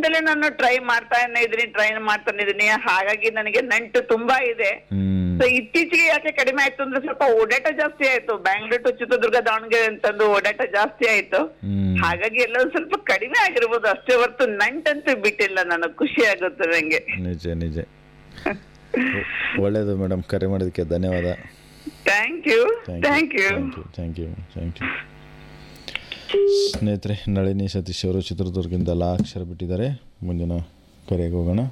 ಮೊದ್ಲಿಂದಲೇ ನಾನು ಟ್ರೈ ಮಾಡ್ತಾನೆ ಇದೀನಿ ಟ್ರೈ ಮಾಡ್ತಾನೆ ಇದೀನಿ ಹಾಗಾಗಿ ನನಗೆ ನಂಟು ತುಂಬಾ ಇದೆ ಹ್ಮ್ ಸೊ ಇತ್ತೀಚೆಗೆ ಯಾಕೆ ಕಡಿಮೆ ಆಯ್ತು ಅಂದ್ರೆ ಸ್ವಲ್ಪ ಓಡಾಟ ಜಾಸ್ತಿ ಆಯ್ತು ಬ್ಯಾಂಗ್ಳೂರ್ ಟು ಚಿತ್ರದುರ್ಗ ದಾವಣಗೆರೆ ಅಂತಂದು ಓಡಾಟ ಜಾಸ್ತಿ ಆಯ್ತು ಹ್ಮ್ ಹಾಗಾಗಿ ಎಲ್ಲ ಒಂದ್ ಸ್ವಲ್ಪ ಕಡಿಮೆ ಆಗಿರ್ಬೋದು ಅಷ್ಟೇ ಹೊರತು ನಂಟಂತೂ ಬಿಟ್ಟಿಲ್ಲ ನನಗೆ ಖುಷಿ ಆಗುತ್ತೆ ನಂಗೆ ನಿಜ ನಿಜ ಒ- ಒಳ್ಳೇದು ಮೇಡಮ್ ಕರೆ ಮಾಡೋದಕ್ಕೆ ಧನ್ಯವಾದ thank you thank you thank you thank you thank you ಸ್ನೇಹಿತರೆ ನಳಿನಿ ಸತೀಶ್ ಅವರು ಚಿತ್ರದುರ್ಗದಿಂದ ಲಾ ಅಕ್ಷರ ಬಿಟ್ಟಿದ್ದಾರೆ ಮುಂದಿನ ಕರೆಗೆ ಹೋಗೋಣ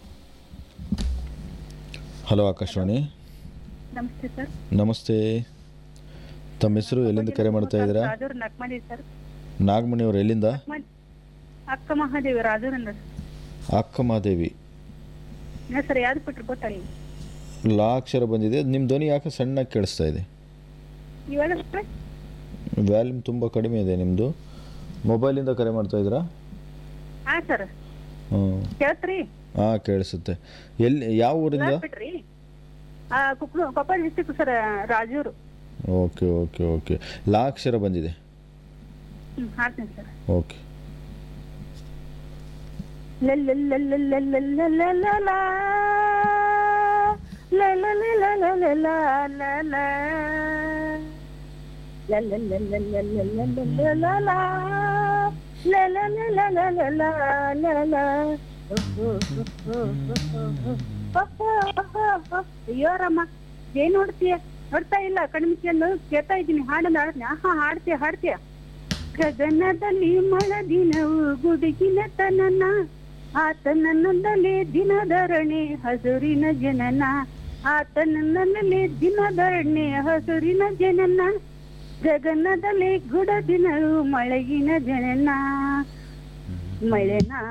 ಹಲೋ ಆಕಾಶವಾಣಿ ನಮಸ್ತೆ ಸರ್ ನಮಸ್ತೆ ತಮ್ಮ ಹೆಸರು ಎಲ್ಲಿಂದ ಕರೆ ಮಾಡ್ತಾ ಇದ್ದೀರಾ ರಾಜೂರ್ ನಕ್ಮದಿ ಸರ್ ನಾಗಮಣಿ ಅವರು ಎಲ್ಲಿಂದ ನಕ್ಮದಿ ಅಕ್ಕ ಮಹಾದೇವಿ ರಾಜೂರಿಂದ ಅಕ್ಕ ಮಹಾದೇವಿ ಇಲ್ಲ ಸರ್ ಯಾವ್ದು ಕೊಟ್ರು ಗೊತ್ತಾಗಿ ಲಾ ಅಕ್ಷರ ಬಂದಿದೆ ನಿಮ್ಮ ಧ್ವನಿ ಯಾಕೆ ಸಣ್ಣಗೆ ಕೇಳಿಸ್ತಾ ಇದೆ ಇವಾಗ ಸರ್ ವ್ಯಾಲ್ಯೂಮ್ ತುಂಬ ಕಡಿಮೆ ಇದೆ ನಿಮ್ಮದು ಮೊಬೈಲಿಂದ ಕರೆ ಮಾಡ್ತಾ ಇದ್ದೀರಾ ಹಾ ಸರ್ ಹ್ಞೂ ಕೇಳ್ತ್ರಿ ಹಾಂ ಕೇಳಿಸುತ್ತೆ ಎಲ್ಲಿ ಯಾವ ಊರಿಂದ ಬಿಟ್ರಿ ಆ ಕುಕ್ಲು Koppal district sir Rajur okay okay okay ಲಾ ಅಕ್ಷರ ಬಂದಿದೆ ಹ್ಮ್ ಹಾಕ್ತೀನಿ ಸರ್ ಓಕೆ ಅಯ್ಯೋ ರಮ್ಮ ಏನ್ ನೋಡ್ತೀಯ ನೋಡ್ತಾ ಇಲ್ಲ ಕಣ್ಮಿಕೊಂಡು ಕೇಳ್ತಾ ಇದ್ದೀನಿ ಹಾಡನ್ನ ಹಾಡ್ತೀನಿ ಹಾ ಹಾಡ್ತೀಯ ಹಾಡ್ತೀಯ ಗಗನದಲ್ಲಿ ಮಳದಿನವು ಗುಡುಗಿನ ತನನ ಆತನನ್ನದಲೇ ದಿನಧರಣೆ ಹಸುರಿನ ಜನನ ಆತನನ್ನದಲೇ ದಿನಧರಣೆ ಹಸುರಿನ ಜನನ ಗಗನದಲ್ಲಿ ಗುಡದಿನವು ಮಳೆಗಿನ ಜನನ ಮಳೆನ